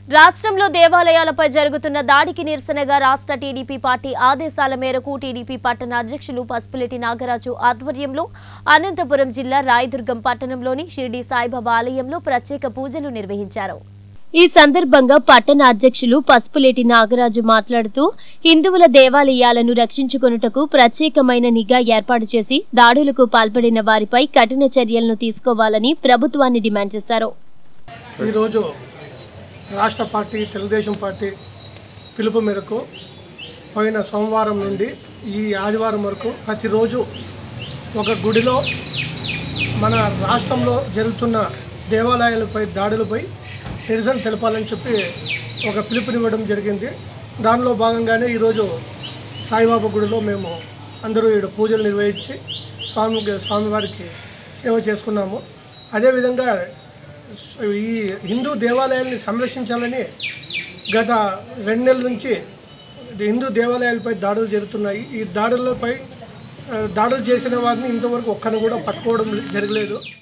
రాష్ట్రంలో దేవాలయాలపై జరుగుతున్న దాడికి నిరసనగా రాష్ట్ర టీడీపీ పార్టీ ఆదేశాల మేరకు టీడీపీ పట్టణ అధ్యక్షులు పసుపులెట్టి నాగరాజు ఆధ్వర్యంలో అనంతపురం జిల్లా రాయదుర్గం పట్టణంలోని షిర్డీ సాయిబాబా ఆలయంలో ప్రత్యేక పూజలు నిర్వహించారు ఈ సందర్భంగా పట్టణ అధ్యక్షులు పసుపులేటి నాగరాజు మాట్లాడుతూ హిందువుల దేవాలయాలను రక్షించుకొనుటకు ప్రత్యేకమైన నిఘా ఏర్పాటు చేసి దాడులకు పాల్పడిన వారిపై కఠిన చర్యలను తీసుకోవాలని ప్రభుత్వాన్ని డిమాండ్ చేశారు ఈరోజు రాష్ట్ర పార్టీ తెలుగుదేశం పార్టీ పిలుపు మేరకు పోయిన సోమవారం నుండి ఈ ఆదివారం వరకు ప్రతిరోజు ఒక గుడిలో మన రాష్ట్రంలో జరుగుతున్న దేవాలయాలపై దాడులపై నిరసన తెలపాలని చెప్పి ఒక పిలుపునివ్వడం జరిగింది దానిలో భాగంగానే ఈరోజు సాయిబాబా గుడిలో మేము అందరూ ఇక్కడ పూజలు నిర్వహించి స్వామి స్వామివారికి సేవ చేసుకున్నాము అదేవిధంగా ఈ హిందూ దేవాలయాల్ని సంరక్షించాలని గత రెండు నెలల నుంచి హిందూ దేవాలయాలపై దాడులు జరుగుతున్నాయి ఈ దాడులపై ఆ, దాడులు చేసిన వారిని ఇంతవరకు ఒక్కరిని కూడా పట్టుకోవడం జరగలేదు